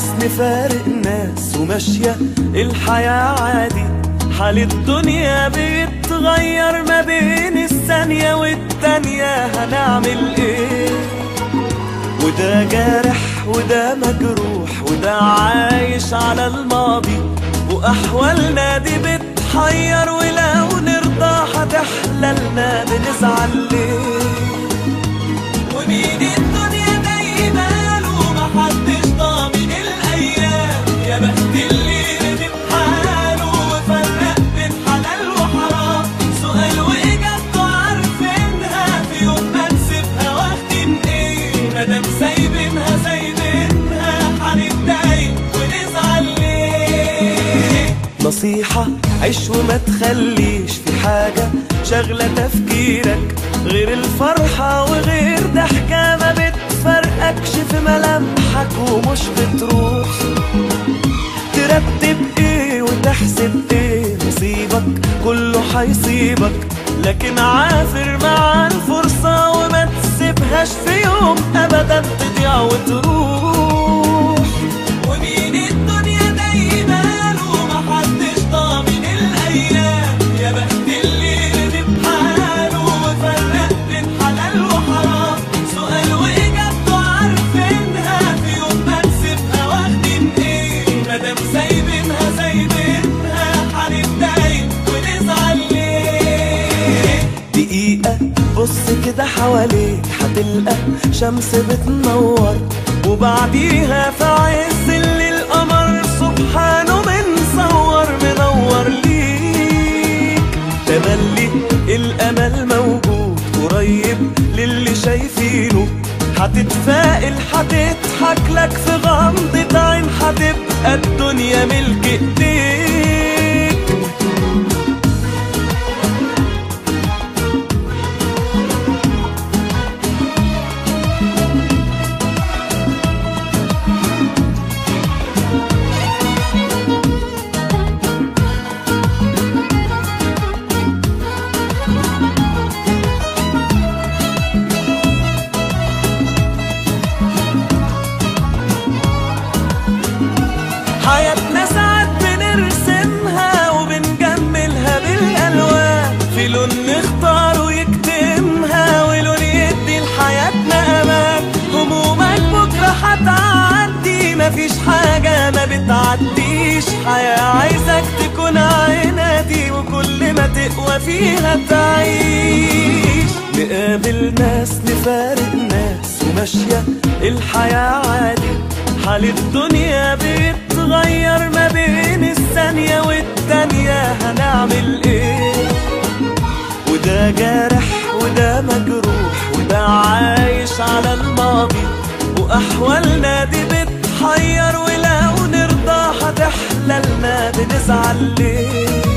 نفارق ناس وماشية الحياة عادي حال الدنيا بيتغير ما بين الثانية والتانية هنعمل ايه وده جارح وده مجروح وده عايش على الماضي وأحوالنا دي بتحير ولو نرضى هتحللنا بنزعل ليه ومين الدنيا دايما ومحدش ضامن الأيام يا بخت اللي ندم حاله وفرق بين حلال وحرام سؤال وإجابته عارفينها في يوم ما نسيبها واخدين إيه مادام سايبينها سايبينها هنتضايق ونزعل ليه نصيحة عيش وما تخليش في حاجة شغلة تفكيرك غير الفرحة وغير ضحكة ما بتفرقكش في ملامحك ومش بتروح ترتب ايه وتحسب ايه نصيبك كله هيصيبك لكن عافر مع الفرصة وما تسيبهاش في يوم ابدا تضيع وتروح ومين الدنيا دايما ومحدش ضامن الايام يا بخت اللي ندم حاله وفرق بين حلال وحرام سؤال واجابته عارفينها في يوم ما نسيبها واخدين ايه مادام سايبينها سايبينها هنتضايق ونزعل ليه دقيقة بص كده حواليك هتلقى شمس بتنور وبعديها في عز الليل القمر سبحانه منصور منور ليك تملي الامل موجود قريب للي شايفينه هتتفائل هتضحك لك في غمضة عين هتبقى الدنيا ملك ايديك حياتنا ساعات بنرسمها وبنجملها بالالوان في لون نختار ويكتمها ولون يدي لحياتنا امان همومك بكره هتعدي مفيش حاجه ما بتعديش حياه عايزك تكون عنادي وكل ما تقوى فيها تعيش نقابل ناس نفارق ناس وماشيه الحياه عادي حال الدنيا بيتغير ما بين الثانية والتانية هنعمل ايه وده جارح وده مجروح وده عايش على الماضي وأحوالنا دي بتحير ولو نرضى هتحللنا بنزعل ليه